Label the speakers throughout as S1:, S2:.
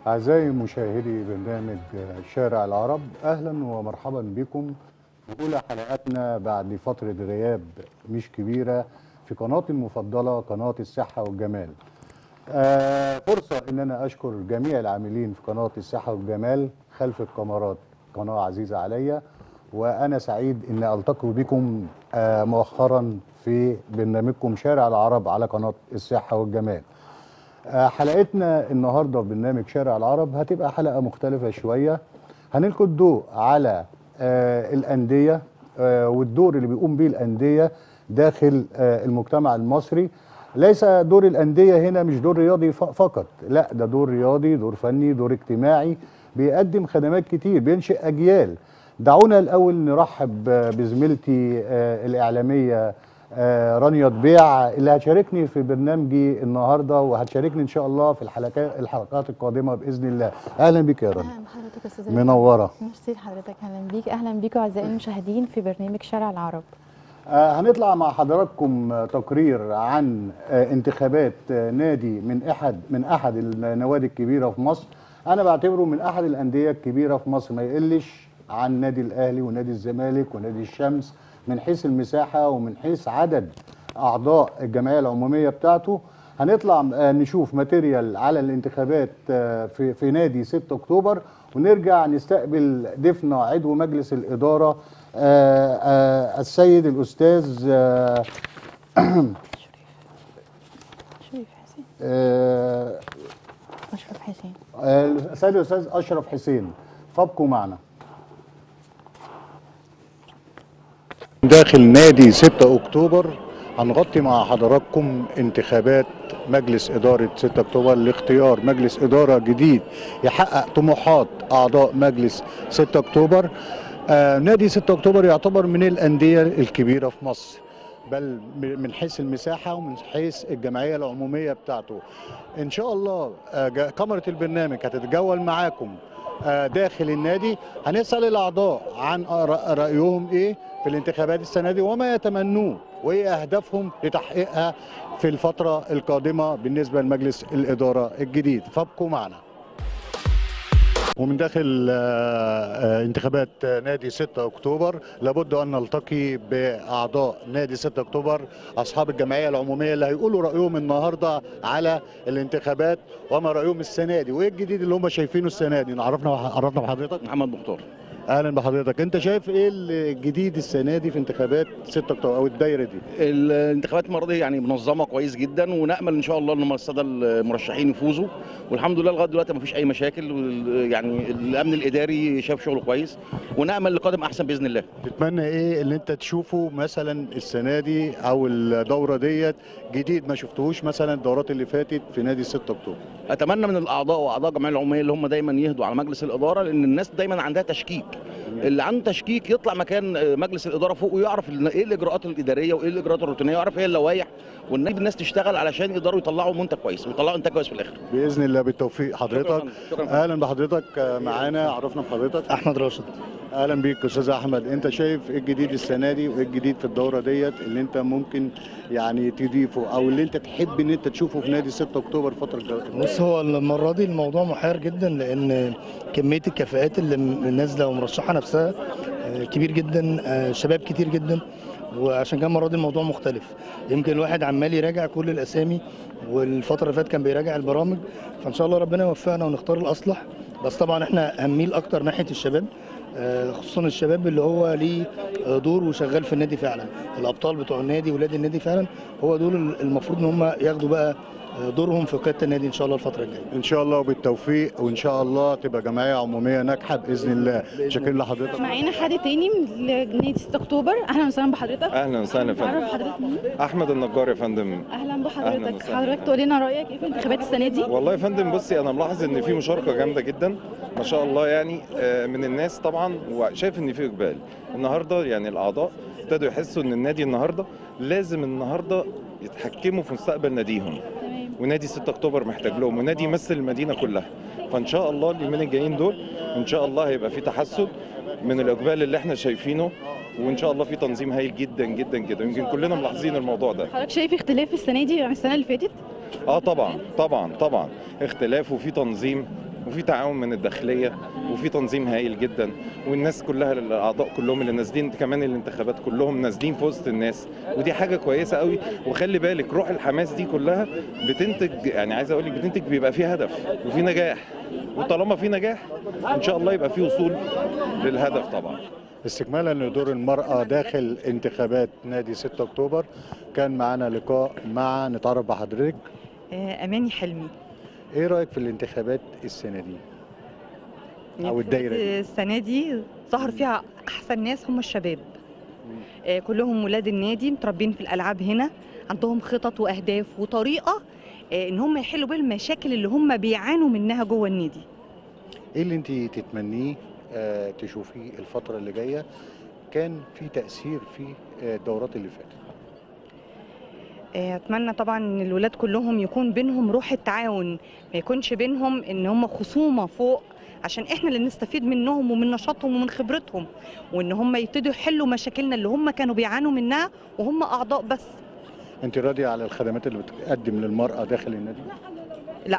S1: أعزائي مشاهدي برنامج شارع العرب أهلا ومرحبا بكم أولى حلقاتنا بعد فترة غياب مش كبيرة في قناتي المفضلة قناة الصحة والجمال آه فرصة إن أنا أشكر جميع العاملين في قناة الصحة والجمال خلف الكاميرات قناة عزيزة عليا وأنا سعيد إن ألتقي بكم آه مؤخرا في برنامجكم شارع العرب على قناة الصحة والجمال آه، حلقتنا النهارده في برنامج شارع العرب هتبقى حلقه مختلفه شويه هنلقي الضوء على آه، الانديه آه، والدور اللي بيقوم به الانديه داخل آه، المجتمع المصري ليس دور الانديه هنا مش دور رياضي ف- فقط لا ده دور رياضي دور فني دور اجتماعي بيقدم خدمات كتير بينشئ اجيال دعونا الاول نرحب آه، بزميلتي آه، الاعلاميه آه، رانيا طبيع اللي هتشاركني في برنامجي النهارده وهتشاركني ان شاء الله في الحلقات الحلقات القادمه باذن الله اهلا بك يا رانيا
S2: اهلا بحضرتك يا استاذ
S1: منوره
S2: ميرسي لحضرتك اهلا بيك اهلا بيكم اعزائي المشاهدين في برنامج شارع العرب
S1: آه، هنطلع مع حضراتكم آه، تقرير عن آه، انتخابات آه، نادي من احد من احد النوادي الكبيره في مصر انا بعتبره من احد الانديه الكبيره في مصر ما يقلش عن نادي الاهلي ونادي الزمالك ونادي الشمس من حيث المساحه ومن حيث عدد اعضاء الجمعيه العموميه بتاعته هنطلع آه، نشوف ماتيريال على الانتخابات آه، في في نادي 6 اكتوبر ونرجع نستقبل ضيفنا عضو مجلس الاداره آه، آه، السيد الاستاذ آه،
S2: شريف حسين
S1: آه،
S2: اشرف حسين
S1: آه، السيد الاستاذ اشرف حسين فابقوا معنا داخل نادي 6 اكتوبر هنغطي مع حضراتكم انتخابات مجلس اداره 6 اكتوبر لاختيار مجلس اداره جديد يحقق طموحات اعضاء مجلس 6 اكتوبر آه نادي 6 اكتوبر يعتبر من الانديه الكبيره في مصر بل من حيث المساحه ومن حيث الجمعيه العموميه بتاعته ان شاء الله آه، جا- كاميرا البرنامج هتتجول معاكم آه، داخل النادي هنسال الاعضاء عن آراء- رايهم ايه في الانتخابات السنه دي وما يتمنوه وايه اهدافهم لتحقيقها في الفتره القادمه بالنسبه لمجلس الاداره الجديد فابقوا معنا ومن داخل آه، آه، انتخابات آه، نادي 6 اكتوبر لابد ان نلتقي باعضاء نادي 6 اكتوبر اصحاب الجمعيه العموميه اللي هيقولوا رايهم النهارده على الانتخابات وما رايهم السنه دي وايه الجديد اللي هم شايفينه السنه دي عرفنا عرفنا بحضرتك
S3: محمد مختار
S1: اهلا بحضرتك انت شايف ايه الجديد السنه دي في انتخابات 6 اكتوبر او الدايره دي
S3: الانتخابات المره دي يعني منظمه كويس جدا ونامل ان شاء الله ان هم الساده المرشحين يفوزوا والحمد لله لغايه دلوقتي ما فيش اي مشاكل وال- يعني الامن الاداري شاف شغله كويس ونامل لقادم احسن باذن الله
S1: تتمنى ايه اللي انت تشوفه مثلا السنه دي او الدوره ديت جديد ما شفتهوش مثلا الدورات اللي فاتت في نادي 6 اكتوبر
S3: اتمنى من الاعضاء واعضاء الجمعيه العموميه اللي هم دايما يهدوا على مجلس الاداره لان الناس دايما عندها تشكيك اللي عنده تشكيك يطلع مكان مجلس الاداره فوق ويعرف ال- ايه الاجراءات الاداريه وايه الاجراءات الروتينيه ويعرف ايه اللوائح والنادي الناس تشتغل علشان يقدروا يطلعوا منتج كويس ويطلعوا انتاج كويس في الاخر
S1: باذن الله بالتوفيق حضرتك
S3: شكرا
S1: اهلا بحضرتك آه، معانا عرفنا بحضرتك
S4: احمد راشد
S1: اهلا بيك استاذ احمد انت شايف ايه الجديد السنه دي وايه الجديد في الدوره ديت اللي انت ممكن يعني تضيفه او اللي انت تحب ان انت تشوفه في نادي 6 اكتوبر الفتره الجايه
S4: بص هو المره دي الموضوع محير جدا لان كميه الكفاءات اللي م- نازله ومرشحه نفسها آه، كبير جدا آه، شباب كتير جدا وعشان كده المره دي الموضوع مختلف يمكن الواحد عمال يراجع كل الاسامي والفتره اللي فاتت كان بيراجع البرامج فان شاء الله ربنا يوفقنا ونختار الاصلح بس طبعا احنا هنميل اكتر ناحيه الشباب آه، خصوصا الشباب اللي هو ليه آه، دور وشغال في النادي فعلا الابطال بتوع النادي ولاد النادي فعلا هو دول المفروض ان هم ياخدوا بقى آه، دورهم في قياده النادي ان شاء الله الفتره الجايه
S1: ان شاء الله وبالتوفيق وان شاء الله تبقى جمعيه عموميه ناجحه باذن الله شاكرين لحضرتك
S5: معانا حد تاني من نادي 6 اكتوبر اهلا وسهلا بحضرتك
S6: اهلا وسهلا يا
S5: تعرف
S6: فندم
S5: حضرتك مين؟
S6: احمد النجار يا فندم
S5: اهلا
S6: أهلاً
S5: بحضرتك
S6: وسهلاً.
S5: حضرتك تقول لنا رايك ايه في انتخابات السنه دي
S6: والله يا فندم بصي انا ملاحظ ان في مشاركه جامده جدا ما شاء الله يعني آه، من الناس طبعا وشايف ان في اقبال النهارده يعني الاعضاء ابتدوا يحسوا ان النادي النهارده لازم النهارده يتحكموا في مستقبل ناديهم
S5: تمام
S6: ونادي 6 اكتوبر محتاج لهم ونادي يمثل المدينه كلها فان شاء الله اليومين الجايين دول ان شاء الله هيبقى في تحسن من الاقبال اللي احنا شايفينه وان شاء الله في تنظيم هايل جدا جدا جدا يمكن كلنا ملاحظين الموضوع ده
S5: حضرتك شايف اختلاف السنه دي عن السنه اللي فاتت
S6: اه طبعا طبعا طبعا اختلاف وفي تنظيم وفي تعاون من الداخليه وفي تنظيم هايل جدا والناس كلها الاعضاء كلهم اللي نازلين كمان الانتخابات كلهم نازلين في وسط الناس ودي حاجه كويسه قوي وخلي بالك روح الحماس دي كلها بتنتج يعني عايز اقول لك بتنتج بيبقى في هدف وفي نجاح وطالما في نجاح ان شاء الله يبقى في وصول للهدف طبعا
S1: استكمالا لدور المرأة داخل انتخابات نادي 6 أكتوبر كان معنا لقاء مع نتعرف بحضرتك
S7: آه، اماني حلمي
S1: إيه رأيك في الانتخابات السنة دي؟ أو الدايرة دي.
S7: السنه دي ظهر فيها احسن ناس هم الشباب آه، كلهم ولاد النادي متربين في الالعاب هنا عندهم خطط واهداف وطريقه آه، ان هم يحلوا بيها المشاكل اللي هم بيعانوا منها جوه النادي
S1: إيه اللي أنت تتمنيه آه تشوفيه الفترة اللي جاية كان في تأثير في آه، الدورات اللي فاتت
S7: آه، اتمنى طبعا ان الولاد كلهم يكون بينهم روح التعاون ما يكونش بينهم ان هم خصومه فوق عشان احنا اللي نستفيد منهم ومن نشاطهم ومن خبرتهم وان هم يبتدوا يحلوا مشاكلنا اللي هم كانوا بيعانوا منها وهم اعضاء بس
S1: أنت راضية على الخدمات اللي بتقدم للمرأة داخل النادي؟
S7: لا.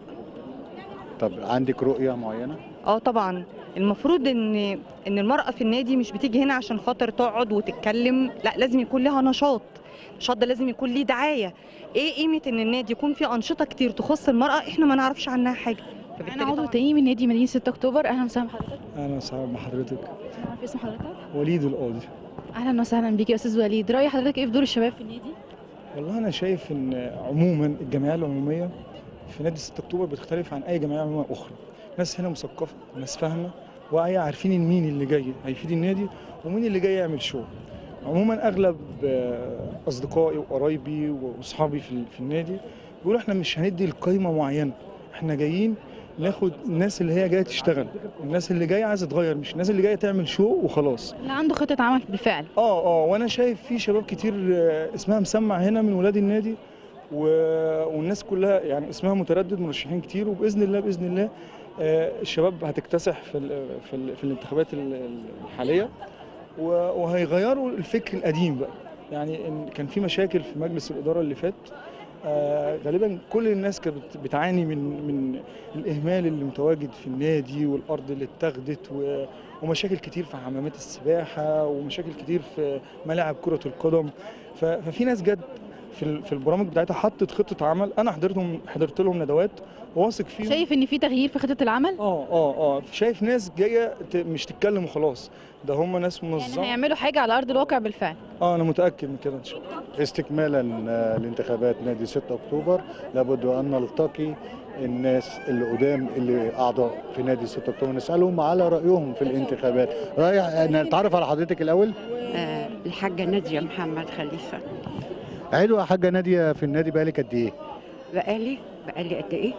S1: طب عندك رؤية معينة؟
S7: اه طبعا المفروض ان ان المراه في النادي مش بتيجي هنا عشان خاطر تقعد وتتكلم لا لازم يكون لها نشاط النشاط ده لازم يكون ليه دعايه ايه قيمه ان النادي يكون فيه انشطه كتير تخص المراه احنا ما نعرفش عنها حاجه
S2: انا عضو تاني من نادي مدينه 6 اكتوبر اهلا وسهلا بحضرتك
S8: اهلا وسهلا بحضرتك
S2: عارف اسم حضرتك
S8: وليد القاضي
S2: اهلا وسهلا بيك يا استاذ وليد راي حضرتك ايه في دور الشباب في النادي
S8: والله انا شايف ان عموما الجمعيه العموميه في نادي 6 اكتوبر بتختلف عن اي جمعيه عموميه اخرى ناس هنا مثقفه ناس فاهمه واعيه عارفين إن مين اللي جاي هيفيد النادي ومين اللي جاي يعمل شو عموما اغلب آه، اصدقائي وقرايبي واصحابي في في النادي بيقولوا احنا مش هندي القايمه معينه احنا جايين ناخد الناس اللي هي جايه تشتغل الناس اللي جايه عايزه تغير مش الناس اللي جايه تعمل شو وخلاص
S2: اللي عنده خطه عمل بالفعل
S8: اه اه وانا شايف في شباب كتير آه، اسمها مسمع هنا من ولاد النادي و... والناس كلها يعني اسمها متردد مرشحين كتير وباذن الله باذن الله آه، الشباب هتكتسح في ال... في, ال... في الانتخابات ال- الحاليه و... وهيغيروا الفكر القديم بقى يعني إن كان في مشاكل في مجلس الاداره اللي فات آه، غالبا كل الناس كانت بت- بتعاني من من الاهمال اللي متواجد في النادي والارض اللي اتاخدت و... ومشاكل كتير في حمامات السباحه ومشاكل كتير في ملاعب كره القدم ف- ففي ناس جد في ال- في البرامج بتاعتها حطت خطه عمل انا حضرتهم حضرت لهم ندوات واثق فيهم
S2: شايف ان في تغيير في خطه العمل
S8: اه اه اه شايف ناس جايه ت- مش تتكلم وخلاص ده هم ناس
S2: يعني
S8: منظمه
S2: هيعملوا حاجه على ارض الواقع بالفعل
S8: اه انا متاكد من كده ان شاء الله
S1: استكمالا آه، لانتخابات نادي 6 اكتوبر لابد ان نلتقي الناس اللي قدام اللي اعضاء في نادي 6 اكتوبر نسالهم على رايهم في الانتخابات رايح نتعرف على حضرتك الاول
S9: آه، الحاجة نادية محمد خليفة
S1: عضو يا حاجه ناديه في النادي بقالك قد ايه
S9: بقالي بقالي قد إيه؟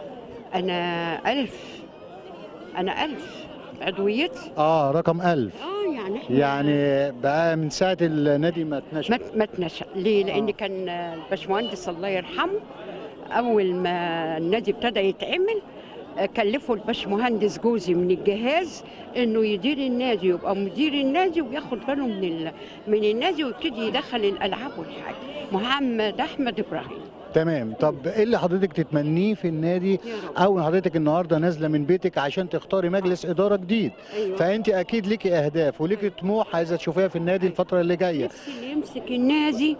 S9: أنا ألف أنا ألف عضويتي
S1: اه رقم 1000
S9: آه يعني إحنا
S1: يعني بقى من ساعه النادي ما اتنشأ
S9: ما ما اتنشأ ليه؟ لأن
S1: آه.
S9: كان الباشمهندس الله يرحمه أول ما النادي ابتدى يتعمل آه، كلفوا الباشمهندس جوزي من الجهاز انه يدير النادي يبقى مدير النادي وياخد باله من ال... من النادي ويبتدي يدخل الالعاب والحاجه محمد احمد ابراهيم
S1: تمام طب ايه اللي حضرتك تتمنيه في النادي
S9: يا رب
S1: او حضرتك النهارده نازله من بيتك عشان تختاري مجلس اداره جديد
S9: ايوه
S1: فانت اكيد ليكي اهداف وليكي طموح عايزه تشوفيها في النادي الفتره اللي جايه
S9: نفسي اللي يمسك النادي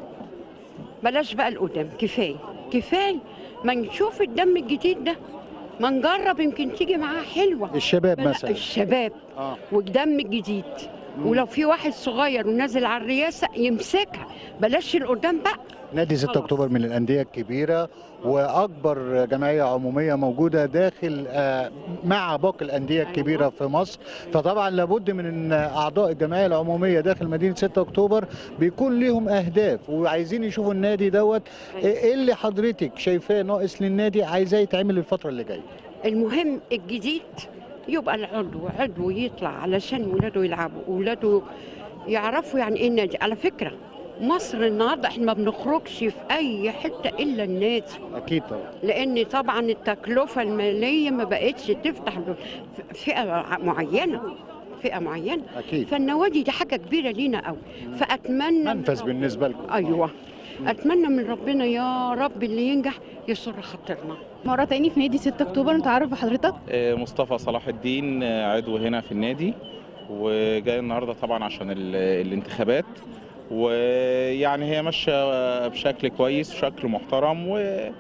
S9: بلاش بقى القدام كفايه كفايه ما نشوف الدم الجديد ده ما نجرب يمكن تيجي معاه حلوه
S1: الشباب
S9: بلا-
S1: مثلا
S9: الشباب
S1: اه
S9: والدم الجديد ولو في واحد صغير ونازل على الرئاسه يمسكها بلاش القدام بقى
S1: نادي 6
S9: خلاص.
S1: اكتوبر من الانديه الكبيره واكبر جمعيه عموميه موجوده داخل آه، مع باقي الانديه الكبيره في مصر فطبعا لابد من ان اعضاء الجمعيه العموميه داخل مدينه 6 اكتوبر بيكون ليهم اهداف وعايزين يشوفوا النادي دوت ايه اللي حضرتك شايفاه ناقص للنادي عايزاه يتعمل الفتره اللي جايه
S9: المهم الجديد يبقى العضو عضو يطلع علشان ولاده يلعبوا ولاده يعرفوا يعني ايه النادي على فكره مصر النهارده احنا ما بنخرجش في اي حته الا النادي
S1: اكيد طبعا
S9: لان طبعا التكلفه الماليه ما بقتش تفتح له فئه معينه فئه معينه
S1: اكيد
S9: فالنوادي دي حاجه كبيره لينا قوي فاتمنى
S1: منفذ بالنسبه لكم
S9: ايوه اتمنى من ربنا يا رب اللي ينجح يسر خاطرنا
S2: مره تاني في نادي 6 اكتوبر نتعرف بحضرتك
S10: آه، مصطفى صلاح الدين آه، عضو هنا في النادي وجاي النهارده طبعا عشان ال- الانتخابات ويعني هي ماشيه بشكل كويس وشكل محترم و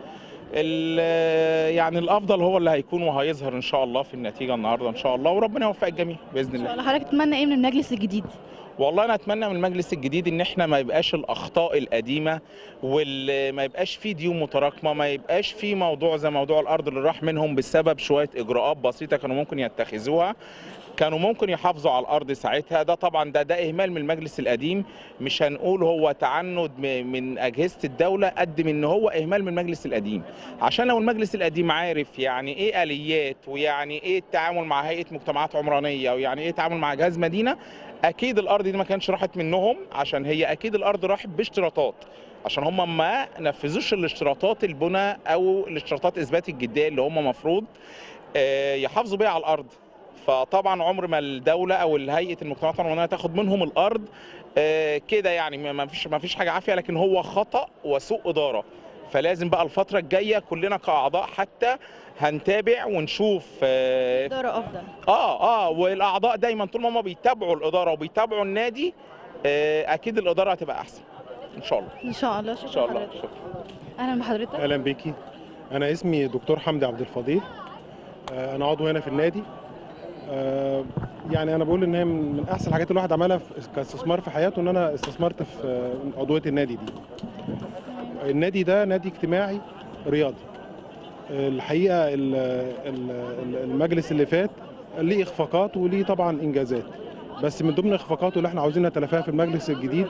S10: ال- يعني الافضل هو اللي هيكون وهيظهر ان شاء الله في النتيجه النهارده ان شاء الله وربنا يوفق الجميع باذن
S2: ان
S10: الله
S2: شاء الله حضرتك تتمنى ايه من المجلس الجديد
S10: والله انا اتمنى من المجلس الجديد ان احنا ما يبقاش الاخطاء القديمه وما يبقاش فيه ديون متراكمه ما يبقاش فيه موضوع زي موضوع الارض اللي راح منهم بسبب شويه اجراءات بسيطه كانوا ممكن يتخذوها كانوا ممكن يحافظوا على الارض ساعتها ده طبعا ده ده اهمال من المجلس القديم مش هنقول هو تعنت م- من اجهزه الدوله قد من ان هو اهمال من المجلس القديم عشان لو المجلس القديم عارف يعني ايه اليات ويعني ايه التعامل مع هيئه مجتمعات عمرانيه ويعني ايه التعامل مع جهاز مدينه اكيد الارض دي ما كانش راحت منهم عشان هي اكيد الارض راحت باشتراطات عشان هم ما نفذوش الاشتراطات البناء او الاشتراطات اثبات الجديه اللي هم مفروض آه، يحافظوا بيها على الارض فطبعا عمر ما الدوله او هيئه المجتمعات العمرانيه تاخد منهم الارض آه، كده يعني ما- ما فيش ما فيش حاجه عافيه لكن هو خطا وسوء اداره فلازم بقى الفتره الجايه كلنا كاعضاء حتى هنتابع ونشوف آه،
S2: اداره افضل
S10: اه اه والاعضاء دايما طول ما هم بيتابعوا الاداره وبيتابعوا النادي آه اكيد الاداره هتبقى احسن ان شاء الله
S2: ان شاء الله
S10: ان شاء الله
S2: حضرتك.
S10: شكرا
S2: اهلا بحضرتك
S11: اهلا بيكي انا اسمي دكتور حمدي عبد الفضيل آه، انا عضو هنا في النادي آه، يعني انا بقول ان هي من من احسن الحاجات الواحد عملها في- كاستثمار في حياته ان انا استثمرت في آه، عضويه النادي دي النادي ده نادي اجتماعي رياضي آه، الحقيقه ال- ال- ال- المجلس اللي فات ليه اخفاقات وليه طبعا انجازات بس من ضمن اخفاقاته اللي احنا عاوزين نتلافاها في المجلس الجديد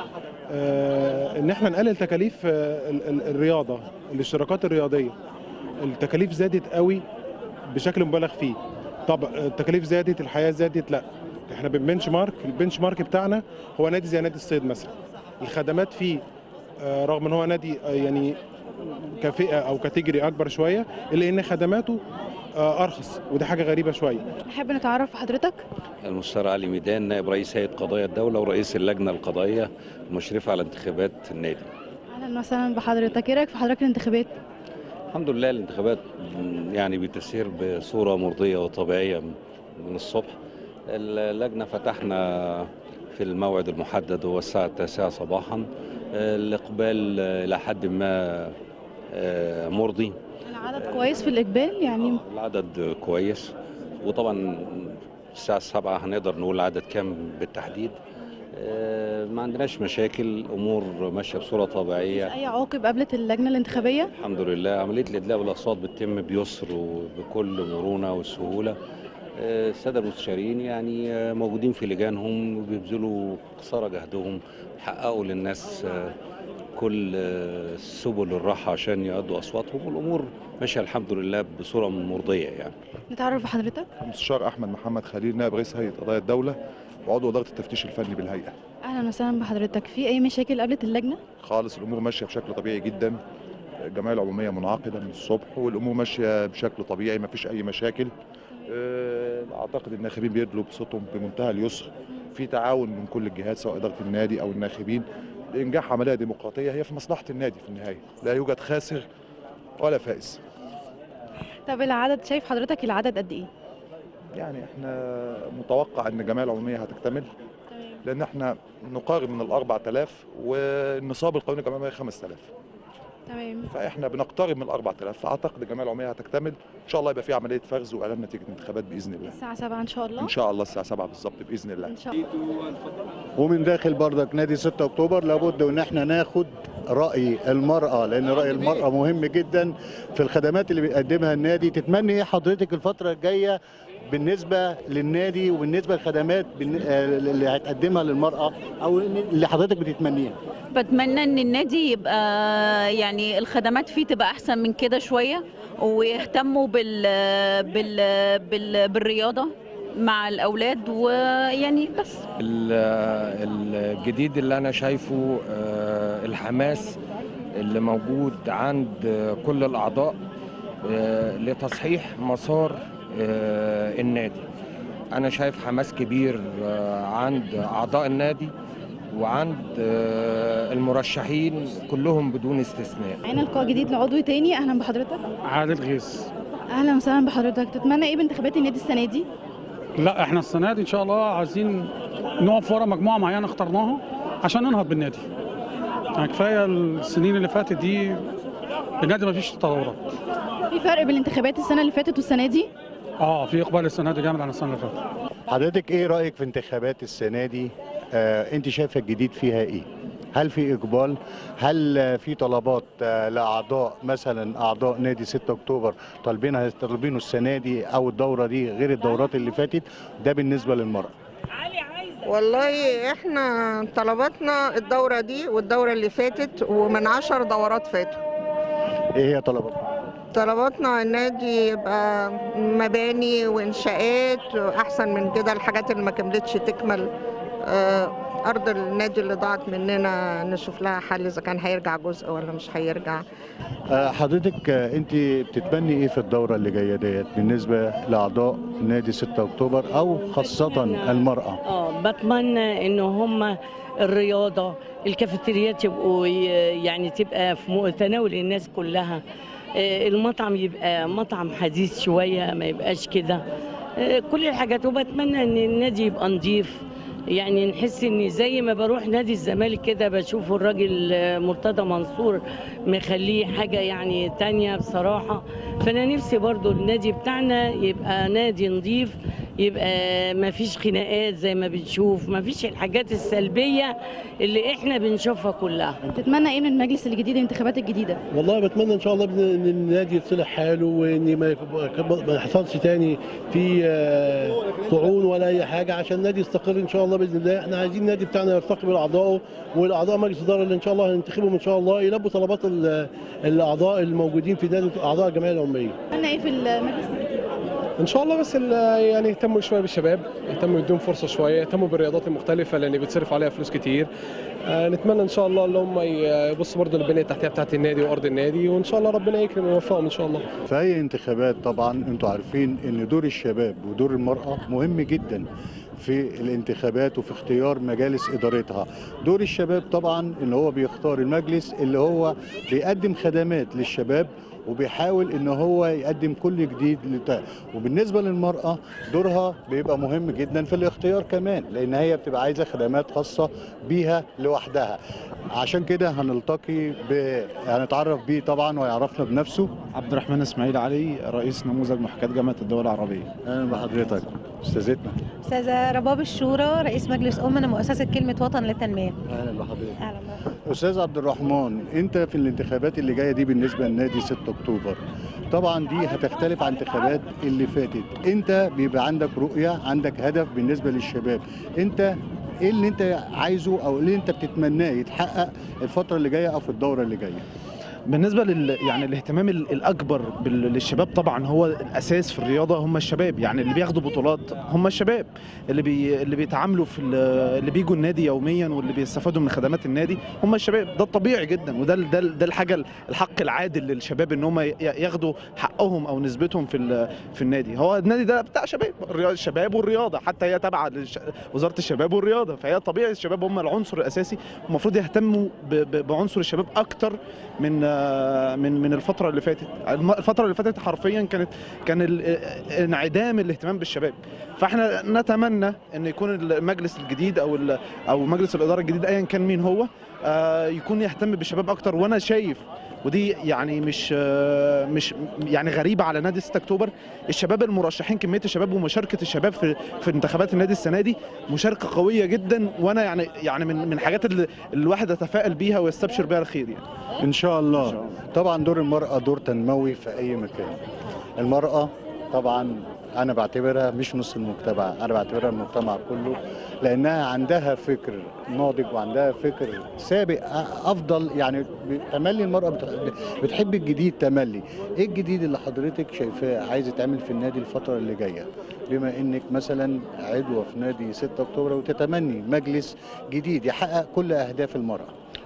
S11: آه، ان احنا نقلل تكاليف آه، ال- ال- الرياضه الاشتراكات الرياضيه التكاليف زادت قوي بشكل مبالغ فيه طب التكاليف زادت الحياه زادت لا احنا بالبنش مارك البنش مارك بتاعنا هو نادي زي نادي الصيد مثلا الخدمات فيه آه، رغم ان هو نادي آه، يعني كفئه او كاتيجوري اكبر شويه الا ان خدماته آه، ارخص ودي حاجه غريبه شويه
S2: نحب نتعرف بحضرتك
S12: المستشار علي ميدان نائب رئيس هيئه قضايا الدوله ورئيس اللجنه القضائيه المشرفه على انتخابات النادي.
S2: اهلا وسهلا بحضرتك ايه رايك في حضرتك الانتخابات
S12: الحمد لله الانتخابات م، يعني بتسير بصوره مرضيه وطبيعيه من الصبح. اللجنه فتحنا في الموعد المحدد هو الساعه التاسعه صباحا. الاقبال الى حد ما آه، مرضي
S2: العدد كويس في الاقبال يعني
S12: العدد كويس وطبعا الساعة السابعة هنقدر نقول العدد كام بالتحديد آه، ما عندناش مشاكل أمور ماشية بصورة طبيعية
S2: اي عواقب قابلت اللجنه الانتخابيه
S12: الحمد لله عملية الإدلاء بالأصوات بتتم بيسر وبكل مرونة وسهولة آه، السادة المستشارين يعني آه، موجودين في لجانهم وبيبذلوا قصارى جهدهم يحققوا للناس آه، كل آه، سبل الراحة عشان يؤدوا أصواتهم والأمور ماشية الحمد لله بصورة مرضية يعني
S2: نتعرف بحضرتك
S13: المستشار احمد محمد خليل نائب رئيس هيئه قضايا الدوله وعضو اداره التفتيش الفني بالهيئه
S2: اهلا وسهلا بحضرتك في اي مشاكل قابلت اللجنه
S13: خالص الامور ماشيه بشكل طبيعي جدا الجمعيه العموميه منعقده من الصبح والامور ماشيه بشكل طبيعي ما فيش اي مشاكل آه، اعتقد الناخبين بيدلوا بصوتهم بمنتهى اليسر في تعاون من كل الجهات سواء اداره النادي او الناخبين لانجاح عمليه ديمقراطيه هي في مصلحه النادي في النهايه لا يوجد خاسر ولا فائز
S2: طب العدد شايف حضرتك العدد قد ايه
S13: يعني احنا متوقع ان الجمعيه العموميه هتكتمل لان احنا نقارب من ال 4000 والنصاب القانوني للجمعيه العموميه 5000
S2: تمام
S13: فاحنا بنقترب من ال 4000 فاعتقد الجمعيه العموميه هتكتمل ان شاء الله يبقى في عمليه فرز واعلان نتيجه الانتخابات باذن الله
S2: الساعه 7 ان شاء الله
S13: ان شاء الله الساعه 7 بالظبط باذن الله
S2: ان شاء الله
S1: ومن داخل بردك نادي 6 اكتوبر لابد ان احنا ناخد راي المراه لان راي المراه مهم جدا في الخدمات اللي بيقدمها النادي تتمني ايه حضرتك الفتره الجايه بالنسبه للنادي وبالنسبه للخدمات بالن- آه، اللي هتقدمها للمراه او اللي حضرتك بتتمنيها
S14: بتمنى ان النادي يبقى يعني الخدمات فيه تبقى احسن من كده شويه ويهتموا بال بال بال بالرياضه مع الاولاد ويعني بس
S15: ال- الجديد اللي انا شايفه آه، الحماس اللي موجود عند كل الاعضاء آه، لتصحيح مسار آه، النادي انا شايف حماس كبير آه، عند اعضاء النادي وعند آه، المرشحين كلهم بدون استثناء
S2: معانا لقاء جديد لعضو تاني اهلا بحضرتك
S16: عادل غيث
S2: اهلا وسهلا بحضرتك تتمنى ايه بانتخابات النادي السنه دي
S16: لا احنا السنه دي ان شاء الله عايزين نقف ورا مجموعه معينه اخترناها عشان ننهض بالنادي يعني كفايه السنين اللي فاتت دي النادي ما فيش تطورات
S2: في فرق بين الانتخابات السنه اللي فاتت والسنه دي
S16: اه في اقبال السنه دي جامد عن السنه اللي فاتت
S1: حضرتك ايه رايك في انتخابات السنه دي آه انت شايفه الجديد فيها ايه هل في اقبال هل آه، في طلبات آه لاعضاء مثلا اعضاء نادي 6 اكتوبر طالبينها طالبينه السنه دي او الدوره دي غير الدورات اللي فاتت ده بالنسبه للمراه
S17: والله احنا طلباتنا الدورة دي والدورة اللي فاتت ومن عشر دورات فاتوا
S1: ايه هي طلبات
S17: طلباتنا النادي يبقى مباني وانشاءات احسن من كده الحاجات اللي ما كملتش تكمل آه، ارض النادي اللي ضاعت مننا نشوف لها حل اذا كان هيرجع جزء ولا مش هيرجع
S1: آه حضرتك آه انت بتتمني ايه في الدوره اللي جايه ديت بالنسبه لاعضاء نادي 6 اكتوبر او خاصه المراه
S18: اه بتمنى ان هم الرياضه الكافيتريات يبقوا ي- يعني تبقى في متناول الناس كلها آه، المطعم يبقى مطعم حديث شويه ما يبقاش كده آه، كل الحاجات وبتمنى ان النادي يبقى نظيف يعني نحس ان زي ما بروح نادي الزمالك كده بشوف الراجل آه، مرتضى منصور مخليه حاجه يعني تانية بصراحه فانا نفسي برضو النادي بتاعنا يبقى نادي نظيف يبقى ما فيش خناقات زي ما بنشوف ما فيش الحاجات السلبيه اللي احنا بنشوفها كلها
S2: تتمنى ايه من المجلس الجديد الانتخابات الجديده
S19: والله بتمنى ان شاء الله بإذن- ان النادي يصلح حاله وان ما يك- ما يحصلش تاني في آه، طعون ولا اي حاجه عشان النادي يستقر ان شاء الله باذن الله احنا عايزين النادي بتاعنا يرتقي باعضائه والاعضاء مجلس الاداره اللي ان شاء الله هننتخبهم ان شاء الله يلبوا طلبات ال- الاعضاء الموجودين في نادي اعضاء الجمعيه العموميه
S2: تتمنى ايه في المجلس الجديد
S20: ان شاء الله بس ال- يعني يهتموا شويه بالشباب يهتموا يدوهم فرصه شويه يهتموا بالرياضات المختلفه لان بيتصرف عليها فلوس كتير آه، نتمنى ان شاء الله اللي هم يبصوا برضه للبنيه التحتيه بتاعت النادي وارض النادي وان شاء الله ربنا يكرم ويوفقهم ان شاء الله
S1: في اي انتخابات طبعا انتوا عارفين ان دور الشباب ودور المراه مهم جدا في الانتخابات وفي اختيار مجالس ادارتها دور الشباب طبعا ان هو بيختار المجلس اللي هو بيقدم خدمات للشباب وبيحاول ان هو يقدم كل جديد لت... وبالنسبه للمراه دورها بيبقى مهم جدا في الاختيار كمان لان هي بتبقى عايزه خدمات خاصه بيها لوحدها عشان كده هنلتقي ب... هنتعرف بيه طبعا ويعرفنا بنفسه
S21: عبد الرحمن اسماعيل علي رئيس نموذج محاكاة جامعة الدول العربية
S1: اهلا بحضرتك استاذتنا
S22: استاذه رباب الشورى رئيس مجلس امنا مؤسسه كلمه وطن للتنميه
S1: اهلا بحضرتك
S22: اهلا
S1: استاذ عبد الرحمن انت في الانتخابات اللي جايه دي بالنسبه لنادي 6 اكتوبر طبعا دي هتختلف عن الانتخابات اللي فاتت انت بيبقى عندك رؤيه عندك هدف بالنسبه للشباب انت ايه اللي انت عايزه او اللي انت بتتمناه يتحقق الفتره اللي جايه او في الدوره اللي جايه
S21: بالنسبة لل يعني الاهتمام ال- الأكبر بال- للشباب طبعا هو الأساس في الرياضة هم الشباب يعني اللي بياخدوا بطولات هم الشباب اللي بي اللي بيتعاملوا في ال- اللي بيجوا النادي يوميا واللي بيستفادوا من خدمات النادي هم الشباب ده الطبيعي جدا وده ال- ده ال- ده الحاجة الحق العادل للشباب ان هم ي- ياخدوا حقهم او نسبتهم في ال- في النادي هو النادي ده بتاع شباب الرياضة- الشباب والرياضة حتى هي تابعة لوزارة الشباب والرياضة فهي طبيعي الشباب هم العنصر الأساسي المفروض يهتموا ب- ب- بعنصر الشباب أكتر من آه، من من الفتره اللي فاتت الم- الفتره اللي فاتت حرفيا كانت كان ال- آه، انعدام الاهتمام بالشباب فاحنا نتمنى ان يكون المجلس الجديد او ال- او مجلس الاداره الجديد ايا كان مين هو آه، يكون يهتم بالشباب اكتر وانا شايف ودي يعني مش آه، مش يعني غريبه على نادي 6 اكتوبر الشباب المرشحين كميه الشباب ومشاركه الشباب في في انتخابات النادي السنه دي مشاركه قويه جدا وانا يعني يعني من من الحاجات اللي الواحد يتفائل بيها ويستبشر بيها الخير يعني
S1: ان شاء الله طبعا دور المراه دور تنموي في اي مكان المراه طبعا انا بعتبرها مش نص المجتمع انا بعتبرها المجتمع كله لانها عندها فكر ناضج وعندها فكر سابق افضل يعني تملي المراه بت- بتحب الجديد تملي ايه الجديد اللي حضرتك شايفاه عايز يتعمل في النادي الفتره اللي جايه بما انك مثلا عضوه في نادي 6 اكتوبر وتتمني مجلس جديد يحقق كل اهداف المراه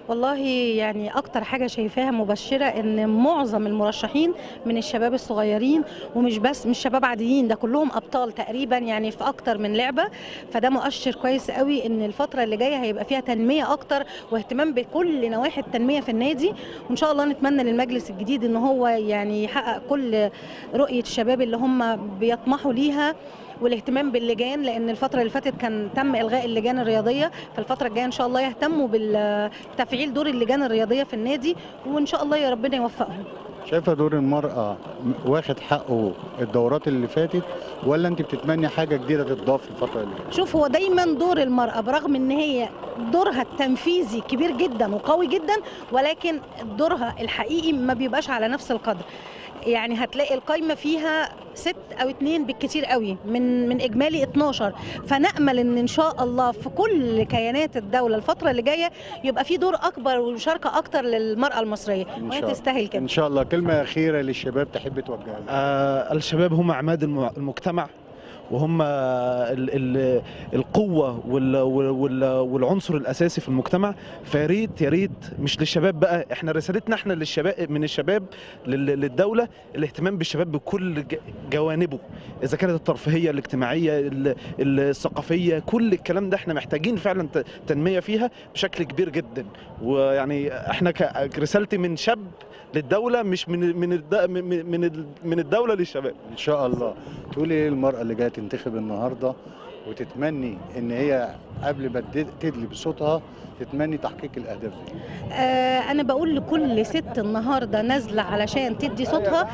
S22: والله يعني اكتر حاجه شايفاها مبشره ان معظم المرشحين من الشباب الصغيرين ومش بس مش شباب عاديين ده كلهم ابطال تقريبا يعني في اكتر من لعبه فده مؤشر كويس قوي ان الفتره اللي جايه هيبقى فيها تنميه اكتر واهتمام بكل نواحي التنميه في النادي وان شاء الله نتمنى للمجلس الجديد ان هو يعني يحقق كل رؤيه الشباب اللي هم بيطمحوا ليها والاهتمام باللجان لان الفتره اللي فاتت كان تم الغاء اللجان الرياضيه فالفتره الجايه ان شاء الله يهتموا بتفعيل دور اللجان الرياضيه في النادي وان شاء الله يا ربنا يوفقهم
S1: شايفه دور المراه واخد حقه الدورات اللي فاتت ولا انت بتتمني حاجه جديده تتضاف الفتره اللي جايه
S22: شوف هو دايما دور المرأة برغم ان هي دورها التنفيذي كبير جدا وقوي جدا ولكن دورها الحقيقي ما بيبقاش على نفس القدر يعني هتلاقي القايمة فيها ست أو اتنين بالكتير قوي من من إجمالي 12 فنأمل إن إن شاء الله في كل كيانات الدولة الفترة اللي جاية يبقى في دور أكبر ومشاركة أكتر للمرأة المصرية
S1: إن
S22: وهي
S1: شاء الله.
S22: تستاهل كده
S1: ان شاء الله كلمه اخيره للشباب تحب توجهها لهم.
S21: آه الشباب هم عماد الم- المجتمع وهم ال ال القوة وال وال والعنصر الأساسي في المجتمع فيا ريت يا ريت مش للشباب بقى احنا رسالتنا احنا للشباب من الشباب لل- للدولة الاهتمام بالشباب بكل ج- جوانبه إذا كانت الترفيهية الاجتماعية ال- الثقافية كل الكلام ده احنا محتاجين فعلا ت- تنمية فيها بشكل كبير جدا ويعني احنا ك- رسالتي من شاب للدولة مش من من الد- من من من الدولة للشباب
S1: ان شاء الله تقولي ايه المراه اللي جايه تنتخب النهارده وتتمني ان هي قبل ما تد- تدلي بصوتها تتمني تحقيق الاهداف دي
S22: آه انا بقول لكل ست النهارده نازله علشان تدي صوتها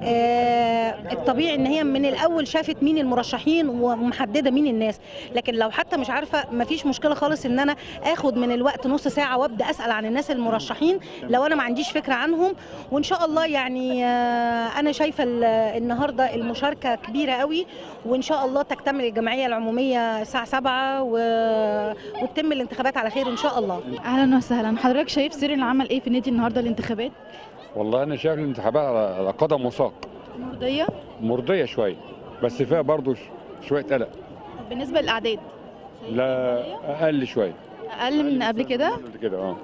S22: آه الطبيعي ان هي من الاول شافت مين المرشحين ومحدده مين الناس لكن لو حتى مش عارفه مفيش مشكله خالص ان انا اخد من الوقت نص ساعه وابدا اسال عن الناس المرشحين لو انا ما عنديش فكره عنهم وان شاء الله يعني آه انا شايفه ال- النهارده المشاركه كبيره قوي وان شاء الله تكتمل الجمعيه العموميه الساعه 7 و... وتتم الانتخابات على خير ان شاء الله
S2: اهلا وسهلا حضرتك شايف سير العمل ايه في النادي النهارده الانتخابات
S3: والله انا شايف الانتخابات على على قدم وساق
S2: مرضيه
S3: مرضيه شويه بس فيها برضو ش- شويه قلق
S2: طب بالنسبه للاعداد
S3: لا اقل شويه
S2: اقل من قبل كده
S3: قد كده اه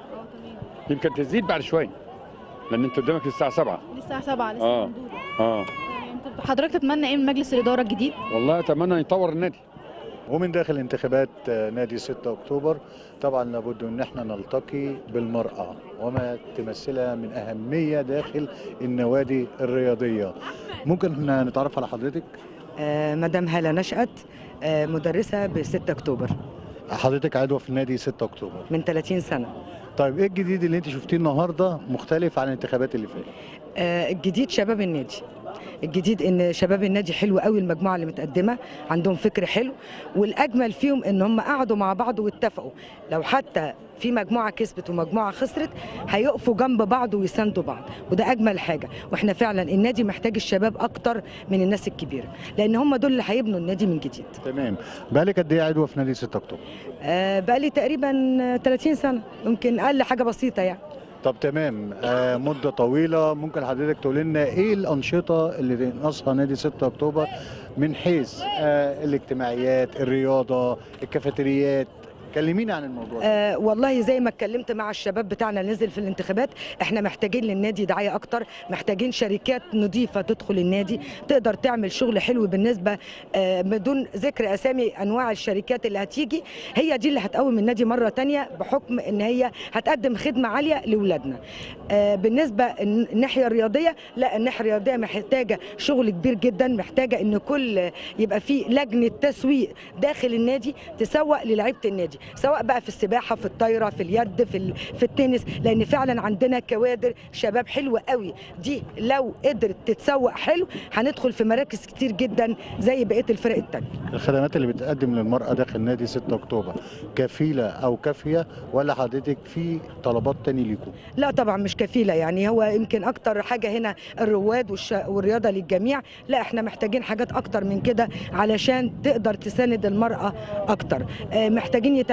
S3: يمكن تزيد بعد شويه لان انت قدامك الساعه 7
S2: لسه 7 لسه
S3: اه اه
S2: طب حضرتك تتمنى ايه من مجلس الاداره الجديد
S3: والله اتمنى يطور النادي
S1: ومن داخل انتخابات آه، نادي 6 اكتوبر طبعا لابد ان احنا نلتقي بالمراه وما تمثلها من اهميه داخل النوادي الرياضيه ممكن إحنا نتعرف على حضرتك
S4: آه، مدام هالة نشأت آه، مدرسة ب 6 أكتوبر
S1: حضرتك عضوه في نادي 6 اكتوبر
S4: من 30 سنة
S1: طيب ايه الجديد اللي انت شفتيه النهارده مختلف عن الانتخابات اللي فاتت
S4: آه، الجديد شباب النادي الجديد ان شباب النادي حلو قوي المجموعه اللي متقدمه عندهم فكر حلو والاجمل فيهم ان هم قعدوا مع بعض واتفقوا لو حتى في مجموعه كسبت ومجموعه خسرت هيقفوا جنب بعض ويساندوا بعض وده اجمل حاجه واحنا فعلا النادي محتاج الشباب اكتر من الناس الكبيره لان هم دول اللي هيبنوا النادي من جديد
S1: تمام بقالك قد ايه عضوه في نادي 6 اكتوبر
S4: آه، بقالي تقريبا 30 سنه يمكن اقل حاجه بسيطه يعني
S1: طب تمام آه مده طويله ممكن حضرتك تقول لنا ايه الانشطه اللي ناقصها نادي 6 اكتوبر من حيث آه الاجتماعيات الرياضه الكافيتريات كلميني عن الموضوع ده.
S4: آه والله زي ما اتكلمت مع الشباب بتاعنا اللي نزل في الانتخابات احنا محتاجين للنادي دعايه اكتر محتاجين شركات نظيفه تدخل النادي تقدر تعمل شغل حلو بالنسبه آه بدون ذكر اسامي انواع الشركات اللي هتيجي هي دي اللي هتقوم النادي مره تانية بحكم ان هي هتقدم خدمه عاليه لاولادنا آه بالنسبه الناحيه الرياضيه لا الناحيه الرياضيه محتاجه شغل كبير جدا محتاجه ان كل يبقى في لجنه تسويق داخل النادي تسوق للعيبه النادي سواء بقى في السباحه في الطايره في اليد في ال- في التنس لان فعلا عندنا كوادر شباب حلوه قوي دي لو قدرت تتسوق حلو هندخل في مراكز كتير جدا زي بقيه الفرق التانيه
S1: الخدمات اللي بتقدم للمراه داخل نادي 6 اكتوبر كفيله او كافيه ولا حضرتك في طلبات تاني ليكم
S4: لا طبعا مش كفيله يعني هو يمكن اكتر حاجه هنا الرواد والش... والرياضه للجميع لا احنا محتاجين حاجات اكتر من كده علشان تقدر تساند المراه اكتر آه، محتاجين يتعمل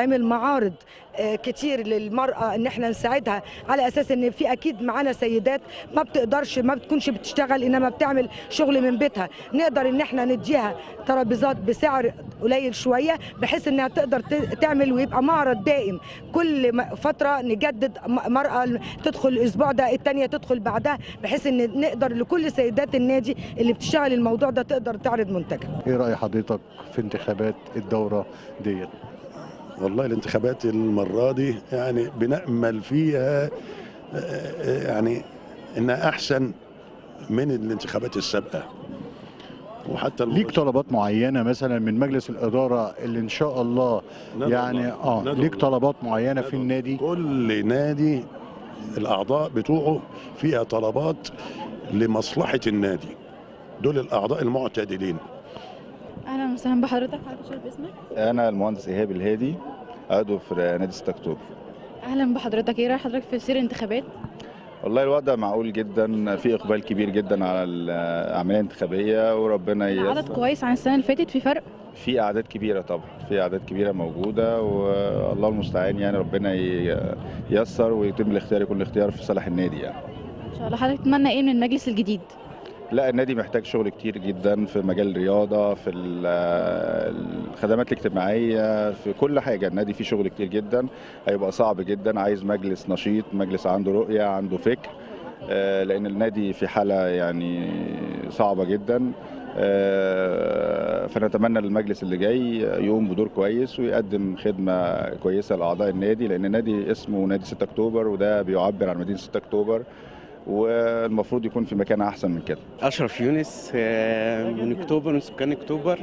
S4: تتعمل معارض آه، كتير للمرأة ان احنا نساعدها على اساس ان في اكيد معانا سيدات ما بتقدرش ما بتكونش بتشتغل انما بتعمل شغل من بيتها نقدر ان احنا نديها ترابيزات بسعر قليل شوية بحيث انها تقدر ت- تعمل ويبقى معرض دائم كل م- فترة نجدد م- مرأة تدخل الاسبوع ده التانية تدخل بعدها بحيث ان نقدر لكل سيدات النادي اللي بتشتغل الموضوع ده تقدر تعرض منتجها
S1: ايه راي حضرتك في انتخابات الدوره ديت
S5: والله الانتخابات المرة دي يعني بنأمل فيها آه، يعني انها احسن من الانتخابات السابقة وحتى
S1: ليك طلبات معينه مثلا من مجلس الاداره اللي ان شاء الله
S5: ندعو
S1: يعني
S5: الله.
S1: اه
S5: ندعو
S1: ليك
S5: الله.
S1: طلبات معينه في النادي
S5: كل نادي الاعضاء بتوعه فيها طلبات لمصلحة النادي دول الاعضاء المعتدلين
S2: اهلا وسهلا بحضرتك حضرتك شرف اسمك
S6: انا المهندس ايهاب الهادي عضو في نادي 6 اكتوبر
S2: اهلا بحضرتك ايه راي حضرتك في سير الانتخابات
S6: والله الوضع معقول جدا في اقبال كبير جدا على العمليه الانتخابيه وربنا
S2: عدد
S6: ييسر
S2: كويس عن السنه اللي فاتت في فرق
S6: في اعداد كبيره طبعا في اعداد كبيره موجوده والله المستعان يعني ربنا ي- ييسر ويتم الاختيار يكون الاختيار في صالح النادي يعني
S2: ان شاء الله حضرتك تتمنى ايه من المجلس الجديد
S6: لا النادي محتاج شغل كتير جدا في مجال الرياضة في ال- الخدمات الاجتماعية في كل حاجة النادي فيه شغل كتير جدا هيبقى صعب جدا عايز مجلس نشيط مجلس عنده رؤية عنده فكر آه، لأن النادي في حالة يعني صعبة جدا آه، فنتمنى المجلس اللي جاي يقوم بدور كويس ويقدم خدمة كويسة لأعضاء النادي لأن النادي اسمه نادي 6 أكتوبر وده بيعبر عن مدينة 6 أكتوبر والمفروض يكون في مكان أحسن من كده
S23: أشرف يونس آه، من أكتوبر من سكان أكتوبر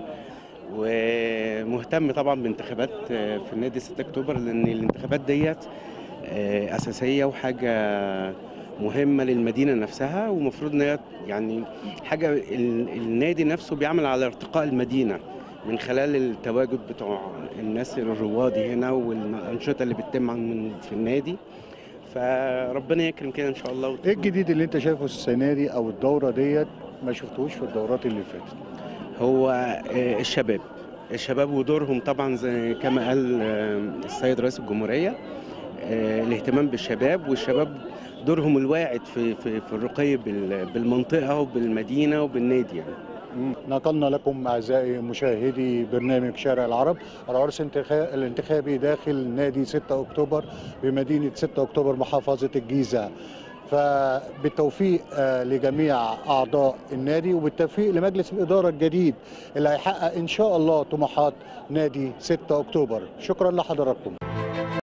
S23: ومهتم طبعا بانتخابات آه، في النادي 6 أكتوبر لأن الانتخابات ديت آه، أساسية وحاجة مهمة للمدينة نفسها ومفروض إن هي يعني حاجة ال- النادي نفسه بيعمل على ارتقاء المدينة من خلال التواجد بتوع الناس الروادي هنا والأنشطة اللي بتتم عن- في النادي فربنا يكرم كده إن شاء الله
S1: ايه الجديد اللي انت شايفه السنه دي او الدوره ديت ما شفتوش في الدورات اللي فاتت
S23: هو آه، الشباب الشباب ودورهم طبعا زي كما قال آه، السيد رئيس الجمهورية آه، الاهتمام بالشباب والشباب دورهم الواعد في في في الرقي بال- بالمنطقة وبالمدينة وبالنادي يعني
S1: نقلنا لكم اعزائي مشاهدي برنامج شارع العرب العرس انتخا- الانتخابي داخل نادي 6 اكتوبر بمدينه 6 اكتوبر محافظه الجيزه فبالتوفيق آه، لجميع اعضاء النادي وبالتوفيق لمجلس الاداره الجديد اللي هيحقق ان شاء الله طموحات نادي 6 اكتوبر شكرا لحضراتكم